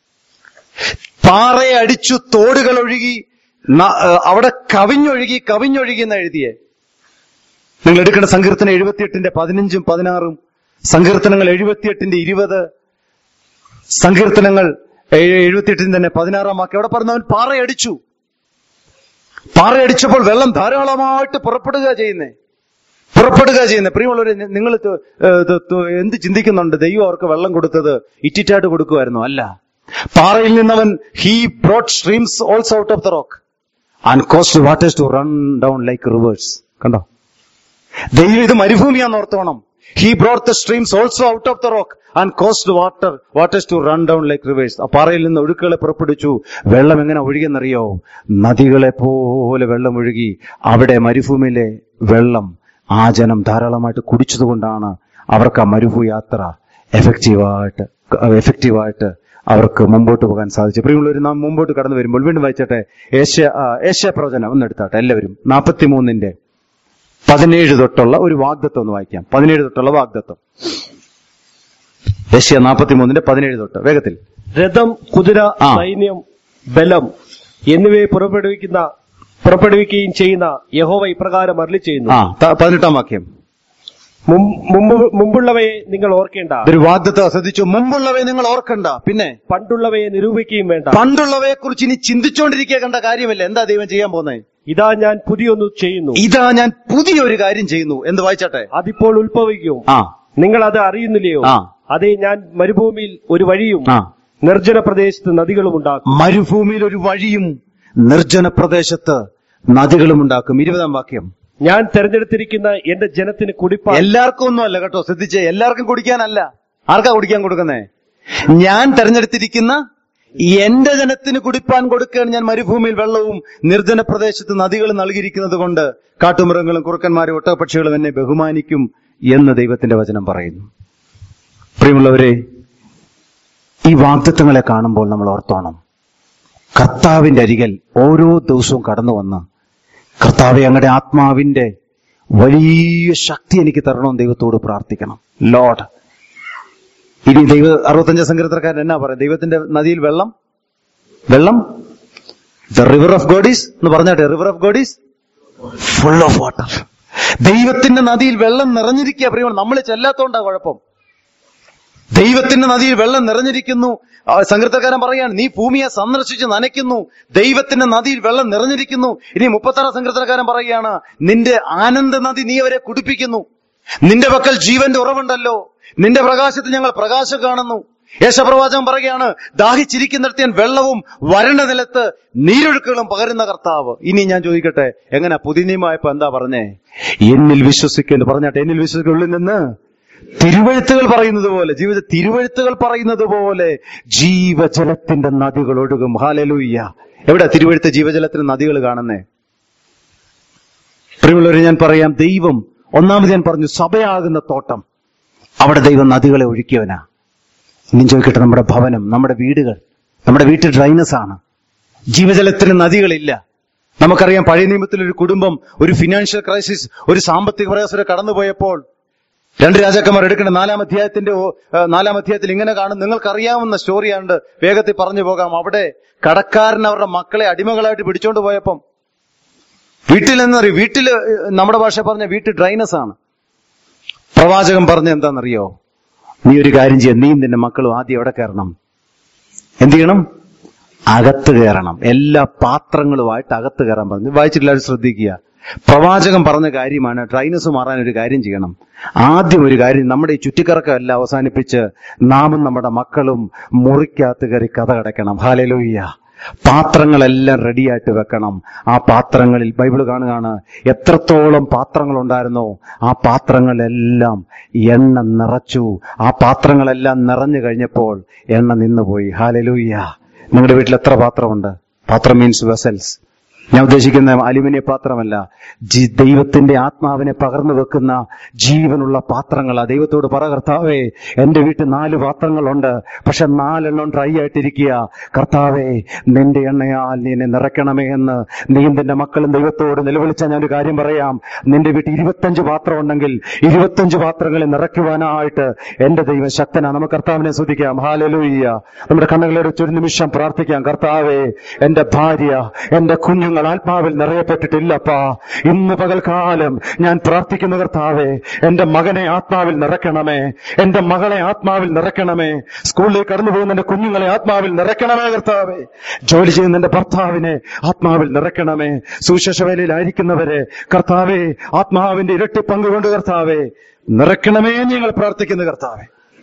പാറയെ അടിച്ചു തോടുകൾ ഒഴുകി ന- ഏഹ് അവിടെ കവിഞ്ഞൊഴുകി കവിഞ്ഞൊഴുകി എന്ന് എഴുതിയേ നിങ്ങൾ എടുക്കേണ്ട സങ്കീർത്തനം എഴുപത്തിയെട്ടിന്റെ പതിനഞ്ചും പതിനാറും സങ്കീർത്തനങ്ങൾ എഴുപത്തിയെട്ടിന്റെ ഇരുപത് സങ്കീർത്തനങ്ങൾ ഏഴ് എഴുപത്തിയെട്ടിന് തന്നെ പതിനാറാം വാക്യം അവിടെ പറഞ്ഞവൻ പാറയടിച്ചു പാറയടിച്ചപ്പോൾ വെള്ളം ധാരാളമായിട്ട് പുറപ്പെടുക ചെയ്യുന്നേ പുറപ്പെടുക ചെയ്യുന്നത് പ്രിയമുള്ളവരെ നിങ്ങൾ എന്ത് ചിന്തിക്കുന്നുണ്ട് ദൈവം അവർക്ക് വെള്ളം കൊടുത്തത് ഇറ്റിറ്റായിട്ട് കൊടുക്കുമായിരുന്നു അല്ല പാറയിൽ നിന്നവൻ he brought streams also out of the rock and caused waters to run down like rivers കണ്ടോ ദൈവം ഇത് മരുഭൂമിയാന്ന് ഓർത്തോണം he brought the streams also out of the rock and caused water waters to run down like rivers ആ പാറയിൽ നിന്ന് ഒഴുക്കുകളെ പുറപ്പെടുവിച്ചു വെള്ളം എങ്ങനെ ഒഴുകിയെന്നറിയോ നദികളെ പോലെ വെള്ളം ഒഴുകി അവിടെ മരുഭൂമിയിലെ വെള്ളം ആ ജനം ധാരാളമായിട്ട് കുടിച്ചതുകൊണ്ടാണ് അവർക്ക് ആ മരുഭൂ യാത്ര എഫക്റ്റീവായിട്ട് എഫക്റ്റീവായിട്ട് അവർക്ക് മുമ്പോട്ട് പോകാൻ സാധിച്ചു പ്രിയമുള്ളവർ നാം മുമ്പോട്ട് കടന്നു വരുമ്പോൾ വീണ്ടും വായിച്ചട്ടെ ഏഷ്യ ആ, ഏഷ്യ പ്രവചനം ഒന്ന് എടുത്താട്ടെ എല്ലാവരും നാൽപ്പത്തിമൂന്നിന്റെ പതിനേഴ് തൊട്ടുള്ള ഒരു വാഗ്ദത്വം ഒന്ന് വായിക്കാം പതിനേഴ് തൊട്ടുള്ള വാഗ്ദത്വം ഏഷ്യ നാൽപ്പത്തിമൂന്നിന്റെ പതിനേഴ് തൊട്ട് വേഗത്തിൽ രഥം കുതിര ആ. സൈന്യം ബലം എന്നിവയെ പുറപ്പെടുവിക്കുന്ന പുറപ്പെടുവിക്കുകയും ചെയ്യുന്ന യഹോവ ഇപ്രകാരം അരളി ചെയ്യുന്നു ആ ത- പതിനെട്ടാം വാക്യം മും- മുമ്പ് മുമ്പുള്ളവയെ നിങ്ങൾ ഓർക്കേണ്ട ഇതൊരു വാഗ്ദത്വം ശ്രദ്ധിച്ചു മുമ്പുള്ളവയെ നിങ്ങൾ ഓർക്കണ്ട പിന്നെ പണ്ടുള്ളവയെ നിരൂപിക്കുകയും വേണ്ട പണ്ടുള്ളവയെ കുറിച്ച് ഇനി ചിന്തിച്ചുകൊണ്ടിരിക്കുക കണ്ട കാര്യമില്ല എന്താ ദൈവം ചെയ്യാൻ പോകുന്നത് ഇതാ ഞാൻ പുതിയൊന്നു ചെയ്യുന്നു ഇതാ ഞാൻ പുതിയൊരു കാര്യം ചെയ്യുന്നു എന്ന് വായിച്ചാട്ടെ അതിപ്പോൾ ഉത്ഭവിക്കും ആ നിങ്ങൾ അത് അറിയുന്നില്ലയോ ആ. അതേ ഞാൻ മരുഭൂമിയിൽ ഒരു വഴിയും ആ നിർജ്ജന പ്രദേശത്ത് നദികളും ഉണ്ടാക്കും മരുഭൂമിയിൽ ഒരു വഴിയും നിർജ്ജന പ്രദേശത്ത് നദികളും ഉണ്ടാക്കും ഇരുപതാം വാക്യം ഞാൻ തെരഞ്ഞെടുത്തിരിക്കുന്ന എന്റെ ജനത്തിന് കുടിപ്പാൻ എല്ലാവർക്കും ഒന്നുമല്ല കേട്ടോ ശ്രദ്ധിച്ചേ എല്ലാവർക്കും കുടിക്കാനല്ല ആർക്കാ കുടിക്കാൻ കൊടുക്കുന്നേ ഞാൻ തെരഞ്ഞെടുത്തിരിക്കുന്ന എന്റെ ജനത്തിന് കുടിപ്പാൻ കൊടുക്കാൻ ഞാൻ മരുഭൂമിയിൽ വെള്ളവും നിർജ്ജന പ്രദേശത്ത് നദികൾ നൽകിയിരിക്കുന്നത് കൊണ്ട് കാട്ടുമൃഗങ്ങളും കുറുക്കന്മാരും ഒട്ടകപക്ഷികളും എന്നെ ബഹുമാനിക്കും എന്ന് ദൈവത്തിന്റെ വചനം പറയുന്നു പ്രിയമുള്ളവരെ ഈ വാഗ്ദത്വങ്ങളെ കാണുമ്പോൾ നമ്മൾ ഓർത്തോണം കർത്താവിന്റെ അരികൽ ഓരോ ദിവസവും കടന്നു വന്ന് കർത്താവെ അങ്ങയുടെ ആത്മാവിന്റെ വലിയ ശക്തി എനിക്ക് തരണമെന്ന് ദൈവത്തോട് പ്രാർത്ഥിക്കണം ലോഡ് ഇനി ദൈവ അറുപത്തഞ്ച് സങ്കീർത്തനക്കാരൻ എന്നാ പറയാം ദൈവത്തിന്റെ നദിയിൽ വെള്ളം വെള്ളം ദ റിവർ ഓഫ് ഗോഡീസ് എന്ന് പറഞ്ഞാട്ടെ river of God is full of water ദൈവത്തിന്റെ നദിയിൽ വെള്ളം നിറഞ്ഞിരിക്കുക പ്രിയമാണ് നമ്മൾ ചെല്ലാത്തോണ്ടാ കുഴപ്പം ദൈവത്തിന്റെ നദിയിൽ വെള്ളം നിറഞ്ഞിരിക്കുന്നു ആ സങ്കീർത്തക്കാരൻ പറയാണ് നീ ഭൂമിയെ സന്ദർശിച്ച് നനയ്ക്കുന്നു ദൈവത്തിന്റെ നദിയിൽ വെള്ളം നിറഞ്ഞിരിക്കുന്നു ഇനി മുപ്പത്താറാം സങ്കീർത്തനക്കാരൻ പറയുകയാണ് നിന്റെ ആനന്ദ നദി നീ അവരെ കുടിപ്പിക്കുന്നു നിന്റെ പക്കൽ ജീവന്റെ ഉറവുണ്ടല്ലോ നിന്റെ പ്രകാശത്തിൽ ഞങ്ങൾ പ്രകാശം കാണുന്നു യേശപ്രവാചകൻ പറയുകയാണ് ദാഹിച്ചിരിക്കുന്നിടത്ത് ഞാൻ വെള്ളവും വരണ്ട നിലത്ത് നീരൊഴുക്കുകളും പകരുന്ന കർത്താവ് ഇനി ഞാൻ ചോദിക്കട്ടെ എങ്ങനെ പുതിയ നിയമമായപ്പോ എന്താ പറഞ്ഞേ എന്നിൽ വിശ്വസിക്കുന്നു പറഞ്ഞാട്ടെ എന്നിൽ വിശ്വസിക്കുള്ളിൽ നിന്ന് തിരുവഴുത്തുകൾ പറയുന്നത് പോലെ ജീവിത തിരുവഴുത്തുകൾ പറയുന്നത് പോലെ ജീവജലത്തിന്റെ നദികൾ ഒഴുകും ഹാലലൂയ്യ എവിടെ തിരുവഴുത്ത് ജീവജലത്തിന് നദികൾ കാണുന്നേ പ്രിയമുള്ളവരെ ഞാൻ പറയാം ദൈവം ഒന്നാമത് ഞാൻ പറഞ്ഞു സഭയാകുന്ന തോട്ടം അവിടെ ദൈവം നദികളെ ഒഴുക്കിയവനാ ഇനി ചോദിക്കട്ടെ നമ്മുടെ ഭവനം നമ്മുടെ വീടുകൾ നമ്മുടെ വീട്ടിൽ ഡ്രൈനസ് ആണ് ജീവജലത്തിന് നദികളില്ല നമുക്കറിയാം പഴയ നിയമത്തിൽ ഒരു കുടുംബം ഒരു ഫിനാൻഷ്യൽ ക്രൈസിസ് ഒരു സാമ്പത്തിക പ്രയാസം കടന്നുപോയപ്പോൾ രണ്ട് രാജാക്കന്മാർ എടുക്കുന്ന നാലാം അധ്യായത്തിന്റെ ഓ- ആ, നാലാം അധ്യായത്തിൽ ഇങ്ങനെ കാണും നിങ്ങൾക്കറിയാവുന്ന സ്റ്റോറിയാണ്ട് വേഗത്തിൽ പറഞ്ഞു പോകാം അവിടെ കടക്കാരൻ അവരുടെ മക്കളെ അടിമകളായിട്ട് പിടിച്ചോണ്ട് പോയപ്പം വീട്ടിൽ എന്നറിയോ വീട്ടില് നമ്മുടെ ഭാഷ പറഞ്ഞ വീട്ടിൽ ഡ്രൈനസ് ആണ് പ്രവാചകൻ പറഞ്ഞ എന്താണെന്നറിയോ നീ ഒരു കാര്യം ചെയ്യ നീ നിന്റെ മക്കളും ആദ്യം എവിടെ കയറണം എന്ത് ചെയ്യണം അകത്ത് കയറണം എല്ലാ പാത്രങ്ങളുമായിട്ട് അകത്ത് കയറാൻ പറഞ്ഞു വായിച്ചിട്ടില്ലാരും ശ്രദ്ധിക്കുക പ്രവാചകൻ പറഞ്ഞ കാര്യമാണ് ഡ്രൈനസ് മാറാൻ ഒരു കാര്യം ചെയ്യണം ആദ്യം ഒരു കാര്യം നമ്മുടെ ഈ ചുറ്റിക്കറക്കമല്ല അവസാനിപ്പിച്ച് നാമും നമ്മുടെ മക്കളും മുറിക്കകത്ത് കയറി കഥ കടക്കണം ഹാലലൂയ്യ പാത്രങ്ങളെല്ലാം റെഡിയായിട്ട് വെക്കണം ആ പാത്രങ്ങളിൽ ബൈബിൾ കാണുകയാണ് എത്രത്തോളം പാത്രങ്ങൾ ഉണ്ടായിരുന്നോ ആ പാത്രങ്ങളെല്ലാം എണ്ണ നിറച്ചു ആ പാത്രങ്ങളെല്ലാം നിറഞ്ഞു കഴിഞ്ഞപ്പോൾ എണ്ണ നിന്നുപോയി ഹാലലൂയ്യ നിങ്ങളുടെ വീട്ടിൽ എത്ര പാത്രമുണ്ട് പാത്രം മീൻസ് വെസൽസ് ഞാൻ ഉദ്ദേശിക്കുന്ന അലുമിനിയ പാത്രമല്ല ജി- ദൈവത്തിന്റെ ആത്മാവിനെ പകർന്നു വെക്കുന്ന ജീവനുള്ള പാത്രങ്ങളാ ദൈവത്തോട് പറ കർത്താവേ എന്റെ വീട്ടിൽ നാല് പാത്രങ്ങളുണ്ട് പക്ഷെ നാലെണ്ണം ഡ്രൈ ആയിട്ടിരിക്കുക കർത്താവേ നിന്റെ എണ്ണയാൽ നീ എന്നെ നിറയ്ക്കണമേ എന്ന് നീയും നിന്റെ മക്കളും ദൈവത്തോട് നിലവിളിച്ച ഞാനൊരു കാര്യം പറയാം നിന്റെ വീട്ടിൽ ഇരുപത്തഞ്ച് പാത്രം ഉണ്ടെങ്കിൽ ഇരുപത്തഞ്ച് പാത്രങ്ങളെ നിറയ്ക്കുവാനായിട്ട് എന്റെ ദൈവം ശക്തനാ നമുക്ക് കർത്താവിനെ സ്തുതിക്കാം ഹാലലൂയ്യ നമ്മുടെ കണ്ണുകളെ ഒരു നിമിഷം പ്രാർത്ഥിക്കാം കർത്താവേ എന്റെ ഭാര്യ എന്റെ കുഞ്ഞുങ്ങൾ ആത്മാവിൽ നിറയപ്പെട്ടിട്ടില്ലപ്പാ ഇന്ന് പകൽക്കാലം ഞാൻ പ്രാർത്ഥിക്കുന്ന കർത്താവേ എന്റെ മകനെ ആത്മാവിൽ നിറയ്ക്കണമേ എന്റെ മകളെ ആത്മാവിൽ നിറയ്ക്കണമേ സ്കൂളിലേക്ക് കടന്നു പോകുന്ന എന്റെ കുഞ്ഞുങ്ങളെ ആത്മാവിൽ നിറയ്ക്കണമേ കർത്താവേ ജോലി ചെയ്യുന്ന എന്റെ ഭർത്താവിനെ ആത്മാവിൽ നിറയ്ക്കണമേ സുശേഷവേലയിലായിരിക്കുന്നവരെ കർത്താവേ ആത്മാവിന്റെ ഇരട്ടി പങ്കുകൊണ്ട് കർത്താവേ നിറയ്ക്കണമേ എന്ന് ഞങ്ങൾ പ്രാർത്ഥിക്കുന്നു കർത്താവേ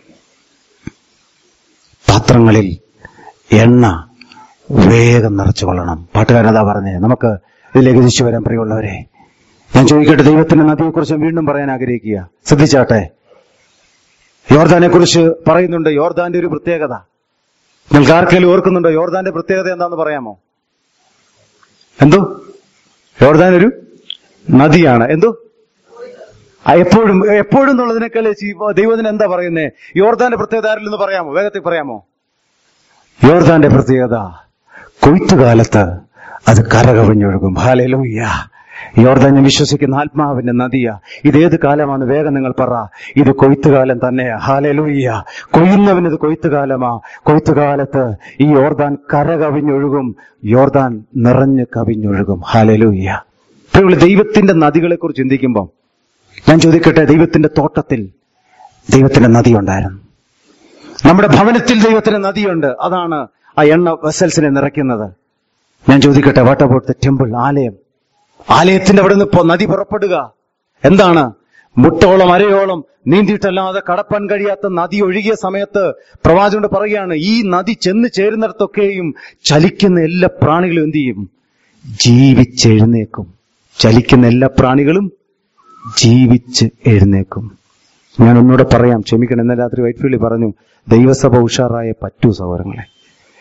പാത്രങ്ങളിൽ എണ്ണ വേഗം നിറച്ചു കൊള്ളണം പാട്ടുകാരനതാ പറഞ്ഞേ നമുക്ക് ഇതിലേക്ക് തിരിച്ചു വരാൻ പ്രിയമുള്ളവരെ ഞാൻ ചോദിക്കട്ടെ ദൈവത്തിന്റെ നദിയെക്കുറിച്ച് വീണ്ടും പറയാൻ ആഗ്രഹിക്കുക ശ്രദ്ധിച്ചാട്ടെ യോർദാനെ കുറിച്ച് പറയുന്നുണ്ട് യോർദാന്റെ ഒരു പ്രത്യേകത നിങ്ങൾക്ക് ആർക്കെങ്കിലും ഓർക്കുന്നുണ്ടോ യോർദാന്റെ പ്രത്യേകത എന്താന്ന് പറയാമോ എന്തോ യോർദാൻ ഒരു നദിയാണ് എന്തോ ആ, എപ്പോഴും എപ്പോഴും എന്നുള്ളതിനേക്കാൾ ചീ- ദൈവത്തിന് എന്താ പറയുന്നേ യോർദാന്റെ പ്രത്യേകത ആരിൽ നിന്ന് പറയാമോ വേഗത്തിൽ പറയാമോ യോർദാന്റെ പ്രത്യേകത കൊയ്ത്തുകാലത്ത് അത് കരകവിഞ്ഞൊഴുകും ഹാലലൂയ്യ യോർദാൻ ഞാൻ വിശ്വസിക്കുന്ന ആത്മാവിന്റെ നദിയ ഇതേത് കാലമാണ് വേഗം നിങ്ങൾ പറ ഇത് കൊയ്ത്തുകാലം തന്നെയാ ഹാലലൂയ്യ കൊയ്യുന്നവന് ഇത് കൊയ്ത്തുകാലമാ കൊയ്ത്തുകാലത്ത് ഈ യോർദാൻ കരകവിഞ്ഞൊഴുകും യോർദാൻ നിറഞ്ഞ് കവിഞ്ഞൊഴുകും ഹാലലൂയ്യ പ്രിയമുള്ള ദൈവത്തിന്റെ നദികളെ കുറിച്ച് ചിന്തിക്കുമ്പോൾ ഞാൻ ചോദിക്കട്ടെ ദൈവത്തിന്റെ തോട്ടത്തിൽ ദൈവത്തിന്റെ നദി ഉണ്ടായിരുന്നു നമ്മുടെ ഭവനത്തിൽ ദൈവത്തിന് നദിയുണ്ട് അതാണ് ആ എണ്ണ വെസൽസിനെ നിറയ്ക്കുന്നത് ഞാൻ ചോദിക്കട്ടെ വാട്ട് അബൌട്ട് ദ ടെമ്പിൾ ആലയം ആലയത്തിന്റെ അവിടെ നിന്ന് ഇപ്പോ നദി പുറപ്പെടുക എന്താണ് മുട്ടോളം അരയോളം നീന്തിയിട്ടല്ലാതെ കടപ്പാൻ കഴിയാത്ത നദി ഒഴുകിയ സമയത്ത് പ്രവാചകനോട് പറയുകയാണ് ഈ നദി ചെന്ന് ചേരുന്നിടത്തൊക്കെയും ചലിക്കുന്ന എല്ലാ പ്രാണികളും എന്ത് ചെയ്യും ജീവിച്ചെഴുന്നേക്കും ചലിക്കുന്ന എല്ലാ പ്രാണികളും ജീവിച്ച് എഴുന്നേക്കും ഞാൻ ഒന്നുകൂടെ പറയാം ക്ഷമിക്കണം ഇന്നലെ രാത്രി വൈറ്റ്ഫീൽഡിൽ പറഞ്ഞു ദൈവസഭ ഉഷാറായ പറ്റൂ സഹോദരങ്ങളെ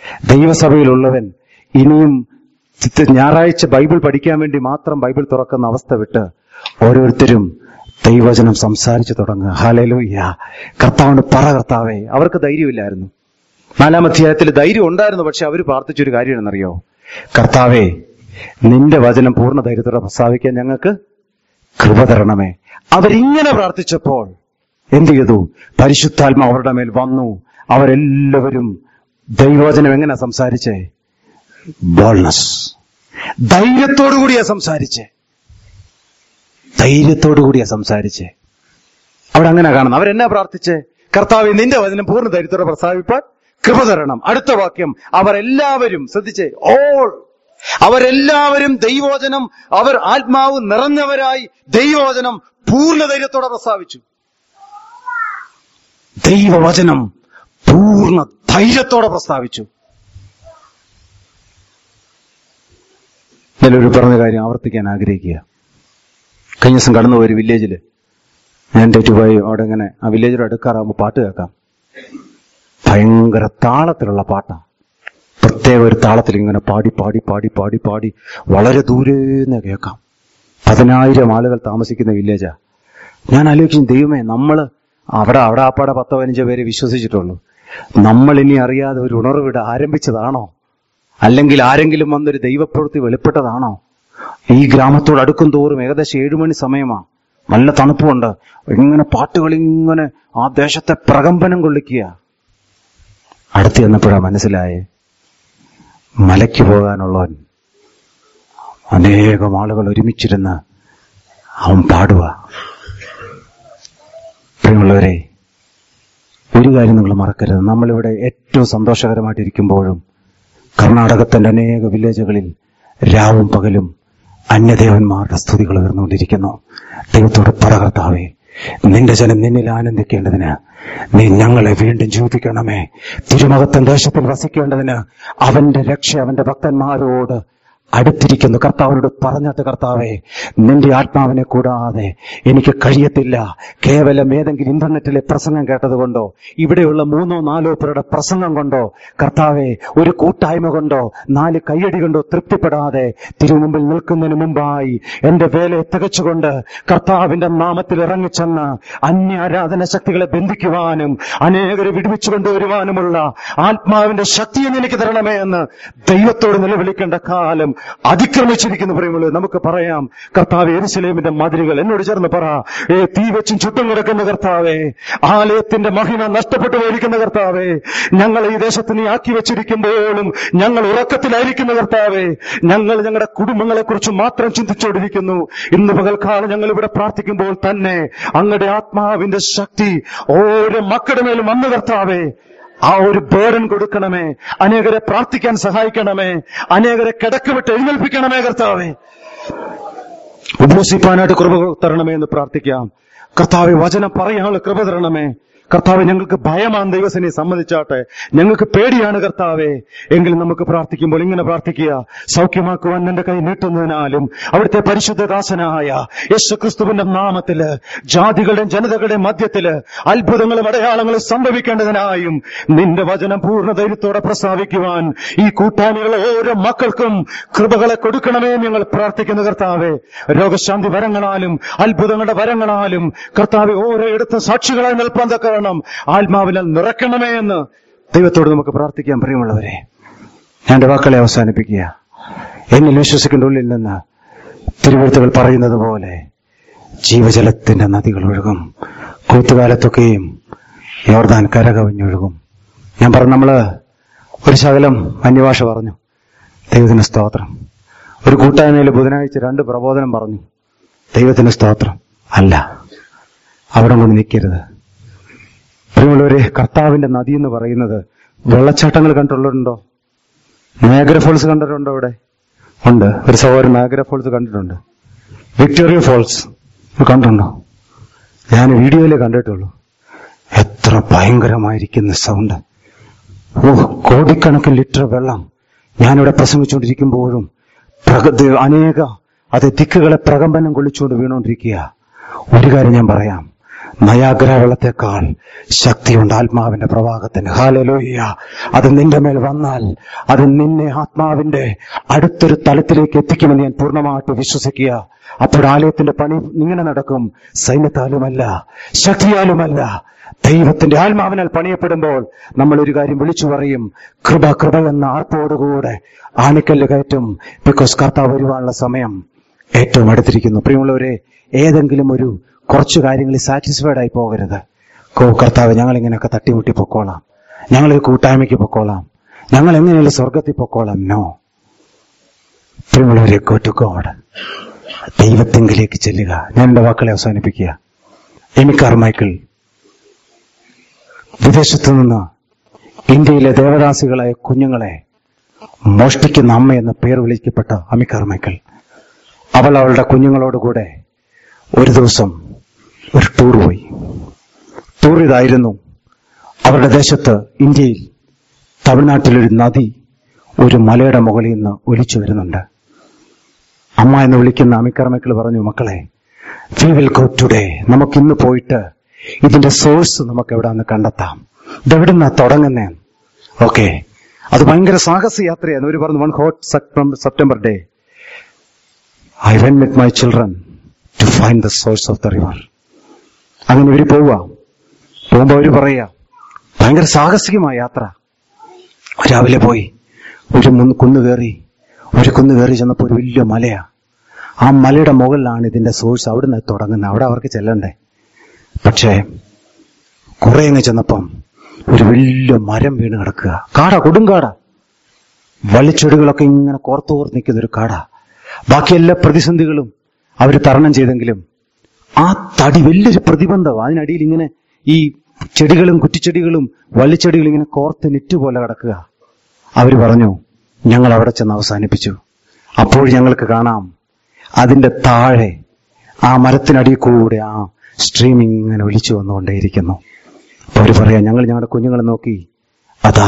ദൈവസഭയിലുള്ളവൻ ഇനിയും ഇത് ഞായറാഴ്ച ബൈബിൾ പഠിക്കാൻ വേണ്ടി മാത്രം ബൈബിൾ തുറക്കുന്ന അവസ്ഥ വിട്ട് ഓരോരുത്തരും ദൈവവചനം സംസാരിച്ചു തുടങ്ങുക ഹാലലൂയ്യ കർത്താവിന് പറ കർത്താവേ അവർക്ക് ധൈര്യമില്ലായിരുന്നു നാലാം അധ്യായത്തിൽ ധൈര്യം ഉണ്ടായിരുന്നു പക്ഷെ അവർ പ്രാർത്ഥിച്ചൊരു കാര്യം എന്നറിയോ കർത്താവേ നിന്റെ വചനം പൂർണ്ണ ധൈര്യത്തോടെ പ്രസ്താവിക്കാൻ ഞങ്ങൾക്ക് കൃപ തരണമേ അവരിങ്ങനെ പ്രാർത്ഥിച്ചപ്പോൾ എന്ത് ചെയ്തു പരിശുദ്ധാത്മ അവരുടെ മേൽ വന്നു അവരെല്ലാവരും ദൈവവചനം എങ്ങനെ സംസാരിച്ചേ ബോൾനസ് ധൈര്യത്തോടു കൂടിയാ സംസാരിച്ചേ ധൈര്യത്തോടു കൂടിയാ സംസാരിച്ചേ അവിടെ അങ്ങനെ കാണുന്നു അവരെന്നാ പ്രാർത്ഥിച്ചേ കർത്താവ് നിന്റെ വചനം പൂർണ്ണ ധൈര്യത്തോടെ പ്രസ്താവിപ്പാൻ കൃപ തരണം അടുത്ത വാക്യം അവരെല്ലാവരും ശ്രദ്ധിച്ചേ ഓൾ അവരെല്ലാവരും ദൈവവചനം അവർ ആത്മാവ് നിറഞ്ഞവരായി ദൈവവചനം പൂർണ്ണ ധൈര്യത്തോടെ പ്രസ്താവിച്ചു ദൈവവചനം പൂർണ്ണ ധൈര്യത്തോടെ പ്രസ്താവിച്ചു ഇതിലൊരു പറഞ്ഞ കാര്യം ആവർത്തിക്കാൻ ആഗ്രഹിക്കുക കഴിഞ്ഞ ദിവസം കടന്നു പോയ ഒരു വില്ലേജില് ഞാൻ ഡേറ്റ് പോയി അവിടെ ഇങ്ങനെ ആ വില്ലേജിൽ അടുക്കാറാകുമ്പോൾ പാട്ട് കേൾക്കാം ഭയങ്കര താളത്തിലുള്ള പാട്ടാ പ്രത്യേക ഒരു താളത്തിൽ ഇങ്ങനെ പാടി പാടി പാടി പാടി പാടി വളരെ ദൂരേന്ന് കേൾക്കാം പതിനായിരം ആളുകൾ താമസിക്കുന്ന വില്ലേജാ ഞാൻ ആലോചിക്കും ദൈവമേ നമ്മള് അവിടെ അവിടെ ആപ്പാടെ പത്തോ പതിനഞ്ചോ പേരെ വിശ്വസിച്ചിട്ടുള്ളൂ നമ്മൾ ഇനി അറിയാതെ ഒരു ഉണർവിട ആരംഭിച്ചതാണോ അല്ലെങ്കിൽ ആരെങ്കിലും വന്നൊരു ദൈവപ്രവൃത്തി വെളിപ്പെട്ടതാണോ ഈ ഗ്രാമത്തോട് അടുക്കും തോറും ഏകദേശം ഏഴുമണി സമയമാ നല്ല തണുപ്പുണ്ട് ഇങ്ങനെ പാട്ടുകൾ ഇങ്ങനെ ആ ദേശത്തെ പ്രകമ്പനം കൊള്ളിക്കുക അടുത്ത് ചെന്നപ്പോഴാ മനസ്സിലായേ മലയ്ക്ക് പോകാനുള്ളവൻ അനേകം ആളുകൾ ഒരുമിച്ചിരുന്ന് അവൻ പാടുക പ്രിയമുള്ളവരെ ഒരു കാര്യം നിങ്ങൾ മറക്കരുത് നമ്മളിവിടെ ഏറ്റവും സന്തോഷകരമായിട്ടിരിക്കുമ്പോഴും കർണാടകത്തിന്റെ അനേക വില്ലേജുകളിൽ രാവും പകലും അന്യദേവന്മാരുടെ സ്തുതികൾ ഉയർന്നുകൊണ്ടിരിക്കുന്നു ദൈവത്തോട് പറകർത്താവേ നിന്റെ ജനം നിന്നിൽ ആനന്ദിക്കേണ്ടതിന് നീ ഞങ്ങളെ വീണ്ടും ജീവിപ്പിക്കണമേ തിരുമകത്തൻ ദേശത്തിൽ വസിക്കേണ്ടതിന് അവന്റെ രക്ഷ അവന്റെ ഭക്തന്മാരോട് അടുത്തിരിക്കുന്നു കർത്താവിനോട് പറഞ്ഞത് കർത്താവേ നിന്റെ ആത്മാവിനെ കൂടാതെ എനിക്ക് കഴിയത്തില്ല കേവലം ഏതെങ്കിലും ഇന്റർനെറ്റിലെ പ്രസംഗം കേട്ടതുകൊണ്ടോ ഇവിടെയുള്ള മൂന്നോ നാലോ പേരുടെ പ്രസംഗം കൊണ്ടോ കർത്താവെ ഒരു കൂട്ടായ്മ കൊണ്ടോ നാല് കയ്യടി കൊണ്ടോ തൃപ്തിപ്പെടാതെ തിരുമുമ്പിൽ നിൽക്കുന്നതിന് മുമ്പായി എന്റെ വേലയെ തികച്ചുകൊണ്ട് കർത്താവിന്റെ നാമത്തിൽ ഇറങ്ങിച്ചെന്ന് അന്യ ആരാധന ശക്തികളെ ബന്ധിക്കുവാനും അനേകരെ വിടുവിച്ചു കൊണ്ടുവരുവാനുമുള്ള ആത്മാവിന്റെ ശക്തിയെ എനിക്ക് തരണമേ എന്ന് ദൈവത്തോട് നിലവിളിക്കേണ്ട കാലം അതിക്രമിച്ചിരിക്കുന്നു പറയുമ്പോൾ നമുക്ക് പറയാം കർത്താവ് എരുസലേമിന്റെ മതിലുകൾ എന്നോട് ചേർന്ന് പറ ഏ തീ വെച്ചും ചുട്ടും കിടക്കുന്ന കർത്താവേ ആലയത്തിന്റെ മഹിമ നഷ്ടപ്പെട്ടു പോയിരിക്കുന്ന കർത്താവേ ഞങ്ങൾ ഈ ദേശത്ത് നീ ആക്കി വെച്ചിരിക്കുമ്പോഴും ഞങ്ങൾ ഉറക്കത്തിലായിരിക്കുന്ന കർത്താവേ ഞങ്ങൾ ഞങ്ങളുടെ കുടുംബങ്ങളെ കുറിച്ച് മാത്രം ചിന്തിച്ചുകൊണ്ടിരിക്കുന്നു ഇന്ന് പകൽക്കാലം ഞങ്ങൾ ഇവിടെ പ്രാർത്ഥിക്കുമ്പോൾ തന്നെ അങ്ങയുടെ ആത്മാവിന്റെ ശക്തി ഓരോ മക്കളുടെ മേലും വന്നു കർത്താവേ ആ ഒരു ബേഡൻ കൊടുക്കണമേ അനേകരെ പ്രാർത്ഥിക്കാൻ സഹായിക്കണമേ അനേകരെ കിടക്ക് വിട്ട് എഴുന്നേൽപ്പിക്കണമേ കർത്താവേ ഉപസിപ്പാനായിട്ട് കൃപ തരണമേ എന്ന് പ്രാർത്ഥിക്കാം കർത്താവെ വചനം പറയാനുള്ള കൃപ തരണമേ കർത്താവ് ഞങ്ങൾക്ക് ഭയമാണ് ദൈവസനെ സമ്മതിച്ചാട്ടെ ഞങ്ങൾക്ക് പേടിയാണ് കർത്താവെ എങ്കിലും നമുക്ക് പ്രാർത്ഥിക്കുമ്പോൾ ഇങ്ങനെ പ്രാർത്ഥിക്കുക സൗഖ്യമാക്കുവാൻ നിന്റെ കൈ നീട്ടുന്നതിനാലും അവിടുത്തെ പരിശുദ്ധദാസനായ യേശു ക്രിസ്തുവിന്റെ നാമത്തില് ജാതികളുടെയും ജനതകളുടെയും മധ്യത്തില് അത്ഭുതങ്ങളും അടയാളങ്ങളും സംഭവിക്കേണ്ടതിനായും നിന്റെ വചനം പൂർണ്ണ ധൈര്യത്തോടെ പ്രസ്താവിക്കുവാൻ ഈ കൂട്ടായ്മകളെ ഓരോ മക്കൾക്കും കൃപകളെ കൊടുക്കണമേ എന്ന് ഞങ്ങൾ പ്രാർത്ഥിക്കുന്നു കർത്താവെ രോഗശാന്തി വരങ്ങളാലും അത്ഭുതങ്ങളുടെ വരങ്ങളാലും കർത്താവെ ഓരോ ഇടത്തും സാക്ഷികളായി നിൽപ്പാൻ തക്കവണ്ണം ആത്മാവിനാൽ നിറയ്ക്കണമേ എന്ന് ദൈവത്തോട് നമുക്ക് പ്രാർത്ഥിക്കാൻ പ്രിയമുള്ളവരെ ഞാൻ എന്റെ വാക്കുകളെ അവസാനിപ്പിക്കുക എന്നിൽ വിശ്വസിക്കുന്ന ഉള്ളിൽ നിന്ന് തിരുവഴുത്തുകൾ പറയുന്നത് പോലെ ജീവജലത്തിന്റെ നദികൾ ഒഴുകും കൊയ്ത്തുകാലത്തൊക്കെയും യോർദാൻ കരകവിഞ്ഞൊഴുകും ഞാൻ പറഞ്ഞു നമ്മള് ഒരു ശകലം അന്യഭാഷ പറഞ്ഞു ദൈവത്തിന് സ്തോത്രം ഒരു കൂട്ടായ്മയിൽ ബുധനാഴ്ച രണ്ട് പ്രബോധനം പറഞ്ഞു ദൈവത്തിന് സ്തോത്രം അല്ല അവിടെ കൊണ്ട് നിൽക്കരുത് പ്രിയമുള്ളവരെ കർത്താവിന്റെ നദി എന്ന് പറയുന്നത് വെള്ളച്ചാട്ടങ്ങൾ കണ്ടുള്ളതുണ്ടോ നാഗര ഫോൾസ് കണ്ടിട്ടുണ്ടോ അവിടെ ഉണ്ട് ഒരു സഹോദരൻ നാഗര ഫോൾസ് കണ്ടിട്ടുണ്ട് വിക്ടോറിയ ഫോൾസ് കണ്ടുണ്ടോ ഞാൻ വീഡിയോയിലേ കണ്ടിട്ടുള്ളൂ എത്ര ഭയങ്കരമായിരിക്കുന്ന സൗണ്ട് ഓ കോടിക്കണക്കിന് ലിറ്റർ വെള്ളം ഞാനിവിടെ പ്രസംഗിച്ചുകൊണ്ടിരിക്കുമ്പോഴും പ്രകൃതി അനേക അത് ദിക്കുകളെ പ്രകമ്പനം കൊള്ളിച്ചുകൊണ്ട് വീണുകൊണ്ടിരിക്കുക ഒരു കാര്യം ഞാൻ പറയാം നയാഗ്ര വെള്ളത്തെക്കാൾ ശക്തിയുണ്ട് ആത്മാവിന്റെ പ്രവാഹത്തിന് ഹാലലോയ്യ അത് നിന്റെ മേൽ വന്നാൽ അത് നിന്നെ ആത്മാവിന്റെ അടുത്തൊരു തലത്തിലേക്ക് എത്തിക്കുമെന്ന് ഞാൻ പൂർണ്ണമായിട്ട് വിശ്വസിക്കുക അപ്പോൾ ആലയത്തിന്റെ പണി ഇങ്ങനെ നടക്കും സൈന്യത്താലുമല്ല ശക്തിയാലുമല്ല ദൈവത്തിന്റെ ആത്മാവിനാൽ പണിയപ്പെടുമ്പോൾ നമ്മൾ ഒരു കാര്യം വിളിച്ചു പറയും കൃപ കൃപ എന്ന ആർപ്പോടുകൂടെ ആണിക്കല്ല് കയറ്റും ബിക്കോസ് കർത്താവ് വരുവാനുള്ള സമയം ഏറ്റവും അടുത്തിരിക്കുന്നു പ്രിയമുള്ളവരെ ഏതെങ്കിലും ഒരു കുറച്ചു കാര്യങ്ങളിൽ സാറ്റിസ്ഫൈഡ് ആയി പോകരുത് കോ കർത്താവ് ഞങ്ങൾ ഇങ്ങനെയൊക്കെ തട്ടിമുട്ടി പൊക്കോളാം ഞങ്ങളൊരു കൂട്ടായ്മയ്ക്ക് പൊക്കോളാം ഞങ്ങൾ എങ്ങനെയുള്ള സ്വർഗത്തിൽ പൊക്കോളാം നോ പ്രിയമുള്ളവരെ ഗോ ടു ഗോഡ് ദൈവത്തെങ്കിലേക്ക് ചെല്ലുക ഞാൻ എന്റെ വാക്കുകളെ അവസാനിപ്പിക്കുക എമിക്കാർ മൈക്കിൾ വിദേശത്തു നിന്ന് ഇന്ത്യയിലെ ദേവദാസികളായ കുഞ്ഞുങ്ങളെ മോഷ്ടിക്കുന്ന അമ്മ എന്ന പേർ വിളിക്കപ്പെട്ട അമിക്കാർ മൈക്കിൾ അവൾ അവളുടെ കുഞ്ഞുങ്ങളോടുകൂടെ ഒരു ദിവസം ഒരു ടൂർ പോയി ടൂർ ഇതായിരുന്നു അവരുടെ ദേശത്ത് ഇന്ത്യയിൽ തമിഴ്നാട്ടിലൊരു നദി ഒരു മലയുടെ മുകളിൽ നിന്ന് ഒലിച്ചു വരുന്നുണ്ട് അമ്മ എന്ന് വിളിക്കുന്ന അമിക്കാർ മൈക്കിൾ പറഞ്ഞു മക്കളെ വി വിൽ ഗോ ടുഡേ നമുക്ക് ഇന്ന് പോയിട്ട് ഇതിന്റെ സോഴ്സ് നമുക്ക് എവിടാന്ന് കണ്ടെത്താം ഇതെവിടുന്നാ തുടങ്ങുന്നേ ഓക്കെ അത് ഭയങ്കര സാഹസ യാത്രയാണ് ഒരു പറഞ്ഞു one hot September day I went with my children to find the source of the river അങ്ങനെ ഇവര് പോവുക പോകുമ്പോ അവര് പറയുക ഭയങ്കര സാഹസികമായ യാത്ര രാവിലെ പോയി ഒരു മുന്ന് കുന്ന് കയറി ഒരു കുന്ന് കയറി ചെന്നപ്പോൾ ഒരു വലിയ മലയാ ആ മലയുടെ മുകളിലാണ് ഇതിന്റെ സോഴ്സ് അവിടുന്ന് തുടങ്ങുന്നത് അവിടെ അവർക്ക് ചെല്ലണ്ടേ പക്ഷേ കുറെ അങ്ങ് ചെന്നപ്പം ഒരു വലിയ മരം വീണ് കിടക്കുക കാട കൊടുങ്കാട വള്ളിച്ചെടികളൊക്കെ ഇങ്ങനെ കോർത്തോർത്ത് നിൽക്കുന്ന ഒരു കാട ബാക്കി എല്ലാ പ്രതിസന്ധികളും അവർ തരണം ചെയ്തെങ്കിലും ആ തടി വലിയൊരു പ്രതിബന്ധം അതിനടിയിൽ ഇങ്ങനെ ഈ ചെടികളും കുറ്റിച്ചെടികളും വള്ളിച്ചെടികളും ഇങ്ങനെ കോർത്ത് നെറ്റ് പോലെ കിടക്കുക അവര് പറഞ്ഞു ഞങ്ങൾ അവിടെ ചെന്ന് അവസാനിപ്പിച്ചു അപ്പോൾ ഞങ്ങൾക്ക് കാണാം അതിന്റെ താഴെ ആ മരത്തിനടിയിൽ കൂടെ ആ സ്ട്രീം ഇങ്ങനെ ഒലിച്ചു വന്നുകൊണ്ടേയിരിക്കുന്നു അപ്പൊ അവര് പറയാ ഞങ്ങൾ ഞങ്ങളുടെ കുഞ്ഞുങ്ങളെ നോക്കി അതാ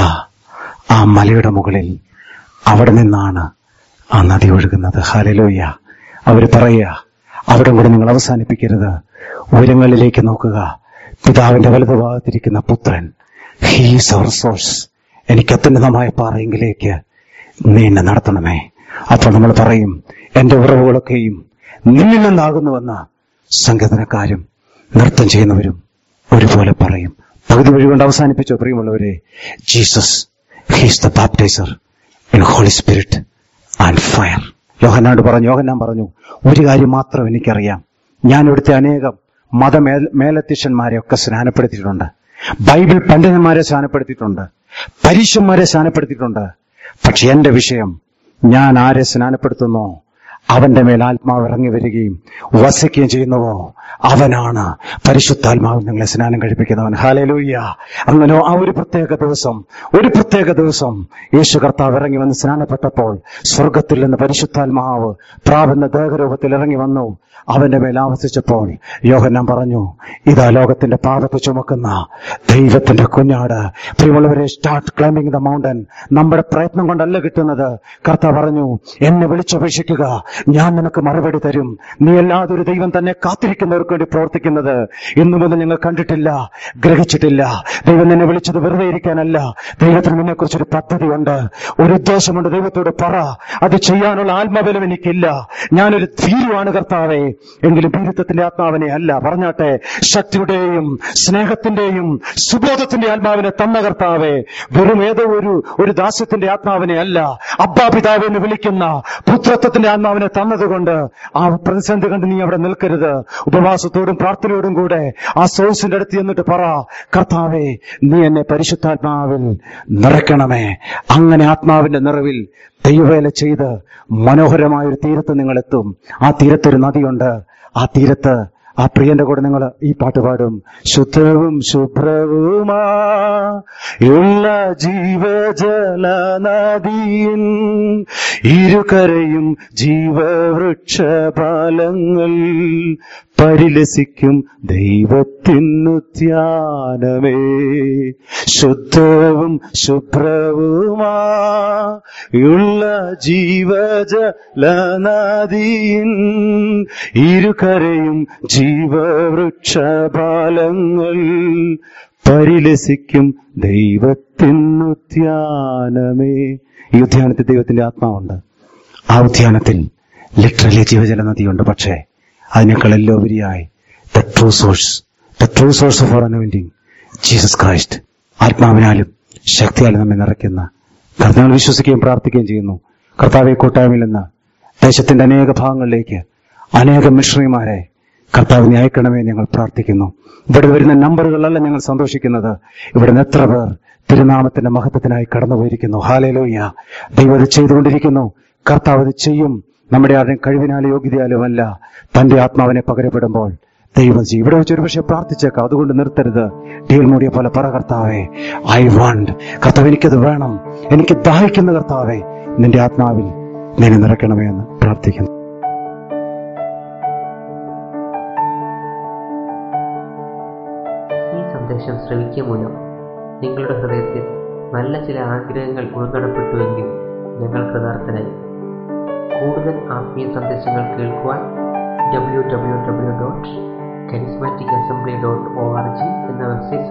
ആ മലയുടെ മുകളിൽ അവിടെ നിന്നാണ് ആ നദി ഒഴുകുന്നത് ഹലലോയ്യ അവര് പറയുക അവിടെ കൂടെ നിങ്ങൾ അവസാനിപ്പിക്കരുത് ഉയരങ്ങളിലേക്ക് നോക്കുക പിതാവിന്റെ വലതുഭാഗത്തിരിക്കുന്ന പുത്രൻ ഹീസ് അവർ സോഴ്സ് എനിക്ക് അത്യുന്നതമായ പാറയെങ്കിലേക്ക് നീ എന്നെ നടത്തണമേ അപ്പോൾ നമ്മൾ പറയും എന്റെ ഉറവുകളൊക്കെയും നിന്നിൽ നിന്നാകുന്നുവെന്ന് സംഗീതനക്കാരും നൃത്തം ചെയ്യുന്നവരും ഒരുപോലെ പറയും പകുതി വഴി കൊണ്ട് അവസാനിപ്പിച്ചോ പ്രിയമുള്ളവരെ Jesus he's the baptizer in holy spirit and fire യോഹന്നാട് പറഞ്ഞു യോഹന്നാൻ പറഞ്ഞു ഒരു കാര്യം മാത്രം എനിക്കറിയാം ഞാൻ ഇവിടുത്തെ അനേകം മത മേലധ്യക്ഷന്മാരെ ഒക്കെ സ്നാനപ്പെടുത്തിയിട്ടുണ്ട് ബൈബിൾ പണ്ഡിതന്മാരെ സ്നാനപ്പെടുത്തിയിട്ടുണ്ട് പരീക്ഷന്മാരെ സ്നാനപ്പെടുത്തിയിട്ടുണ്ട് പക്ഷെ എന്റെ വിഷയം ഞാൻ ആരെ സ്നാനപ്പെടുത്തുന്നോ അവന്റെ മേൽ ആത്മാവ് ഇറങ്ങി വരികയും വസിക്കുകയും ചെയ്യുന്നുവോ അവനാണ് പരിശുദ്ധാത്മാവ് നിങ്ങളെ സ്നാനം കഴിപ്പിക്കുന്നവൻ ഹാലലൂയ്യ അങ്ങനെ ആ ഒരു പ്രത്യേക ദിവസം ഒരു പ്രത്യേക ദിവസം യേശു കർത്താവ് ഇറങ്ങി വന്ന് സ്നാനപ്പെട്ടപ്പോൾ സ്വർഗത്തിൽ നിന്ന് പരിശുദ്ധാത്മാവ് പ്രാപന്ന ദേഹരൂപത്തിൽ ഇറങ്ങി വന്നു അവന്റെ മേൽ ആവസിച്ചപ്പോൾ യോഹന്നാൻ പറഞ്ഞു ഇതാ ലോകത്തിന്റെ പാപത്തെ ചുമക്കുന്ന ദൈവത്തിന്റെ കുഞ്ഞാട് പ്രിയമുള്ളവരെ സ്റ്റാർട്ട് ക്ലൈംബിംഗ് ദ മൗണ്ടൻ നമ്മുടെ പ്രയത്നം കൊണ്ടല്ല കിട്ടുന്നത് കർത്താവ് പറഞ്ഞു എന്നെ വിളിച്ചപേക്ഷിക്കുക ഞാൻ നിനക്ക് മറുപടി തരും നീ അല്ലാതെ ഒരു ദൈവം തന്നെ കാത്തിരിക്കുന്നവർക്ക് വേണ്ടി പ്രവർത്തിക്കുന്നത് ഇന്നു മുതൽ നിങ്ങൾ കണ്ടിട്ടില്ല ഗ്രഹിച്ചിട്ടില്ല ദൈവം നിന്നെ വിളിച്ചത് വെറുതെ ഇരിക്കാനല്ല ദൈവത്തിന് നിന്നെ കുറിച്ചൊരു പദ്ധതിയുണ്ട് ഒരു ഉദ്ദേശമുണ്ട് ദൈവത്തോട് പറ അത് ചെയ്യാനുള്ള ആത്മബലം എനിക്കില്ല ഞാനൊരു ധീരുവാണ് കർത്താവെ എങ്കിലും ഭീരുത്വത്തിന്റെ ആത്മാവിനെ അല്ല പറഞ്ഞാട്ടെ ശക്തിയുടെയും സ്നേഹത്തിന്റെയും സുബോധത്തിന്റെ ആത്മാവിനെ തന്ന കർത്താവെ വെറും ഏതോ ഒരു ഒരു ദാസ്യത്തിന്റെ ആത്മാവിനെ അല്ല അബ്ബാ പിതാവ് എന്ന് വിളിക്കുന്ന പുത്രത്വത്തിന്റെ ആത്മാവിനെ തന്നതുകൊണ്ട് ആ പ്രതിസന്ധി കണ്ട് നീ അവിടെ നിൽക്കരുത് ഉപവാസത്തോടും പ്രാർത്ഥനയോടും കൂടെ ആ സോഴ്സിന്റെ അടുത്ത് ചെന്നിട്ട് പറ കർത്താവെ നീ എന്നെ പരിശുദ്ധാത്മാവിൽ നിറയ്ക്കണമേ അങ്ങനെ ആത്മാവിന്റെ നിറവിൽ ദൈവവേല ചെയ്ത് മനോഹരമായ ഒരു തീരത്ത് നിങ്ങൾ എത്തും ആ തീരത്തൊരു നദിയുണ്ട് ആ തീരത്ത് ആ പ്രിയന്റെ കൂടെ നിങ്ങൾ ഈ പാട്ട് പാടും ശുദ്ധവും ശുഭ്രവുമാ ഉള്ള ജീവജല നദിയിൻ ഇരുകരയും ജീവവൃക്ഷപാലങ്ങൾ പരിലസിക്കും ദൈവത്തിനു ധ്യാനമേ ശുദ്ധവും ശുഭ്രവുമാ ഉള്ള ജീവജല നദിയിൻ ഇരുകരയും ജീവ ജീവവൃക്ഷപാലങ്ങൾ പരിലസിക്കും ദൈവത്തിനുദ്യാനമേ ഈ ഉദ്യാനത്തിൽ ദൈവത്തിന്റെ ആത്മാവുണ്ട് ആ ഉദ്യാനത്തിൽ ലിറ്ററലി ജീവജല നദിയുണ്ട് പക്ഷേ അതിനേക്കാൾ എല്ലാം ഉപരിയായി the true source the true source of our anointing Jesus Christ ആത്മാവിനാലും ശക്തിയാലും നമ്മെ നിറയ്ക്കുന്ന കർത്താവിൽ വിശ്വസിക്കുകയും പ്രാർത്ഥിക്കുകയും ചെയ്യുന്നു കർത്താവെ കൂട്ടായ്മയിൽ നിന്ന് ദേശത്തിന്റെ അനേക ഭാഗങ്ങളിലേക്ക് അനേകം മിഷണറിമാരെ കർത്താവിനെ അയക്കണമേ ഞങ്ങൾ പ്രാർത്ഥിക്കുന്നു ഇവിടെ വരുന്ന നമ്പറുകളിലല്ല ഞങ്ങൾ സന്തോഷിക്കുന്നത് ഇവിടെ നിന്ന് എത്ര പേർ തിരുനാമത്തിന്റെ മഹത്വത്തിനായി കടന്നുപോയിരിക്കുന്നു ഹാലേലോയ്യ ദൈവം ഇത് ചെയ്തുകൊണ്ടിരിക്കുന്നു കർത്താവ് ഇത് ചെയ്യും നമ്മുടെ ആരുടെയും കഴിവിനാലോ യോഗ്യതയാലോ അല്ല തന്റെ ആത്മാവിനെ പകരപ്പെടുമ്പോൾ ദൈവം ചെയ്യും ഇവിടെ വെച്ച് ഒരുപക്ഷെ പ്രാർത്ഥിച്ചേക്കാം അതുകൊണ്ട് നിർത്തരുത് ഡീൽ മൂടിയ പോലെ പറ കർത്താവേ ഐ വാണ്ട് കർത്താവ് എനിക്കത് വേണം എനിക്ക് ദാഹിക്കുന്ന കർത്താവേ നിന്റെ ആത്മാവിൽ നിന്നെ നിറയ്ക്കണമേ എന്ന് പ്രാർത്ഥിക്കുന്നു ഈ സന്ദേശം ശ്രവിക്കുക മൂലം നിങ്ങളുടെ ഹൃദയത്തിൽ നല്ല ചില ആഗ്രഹങ്ങൾ ഉൾനടപ്പെട്ടുവെങ്കിൽ ഞങ്ങൾ കൃതാർത്ഥരായി കൂടുതൽ ആത്മീയ സന്ദേശങ്ങൾ കേൾക്കുവാൻ W W W dot charismatic assembly dot O R G എന്ന വെബ്സൈറ്റ്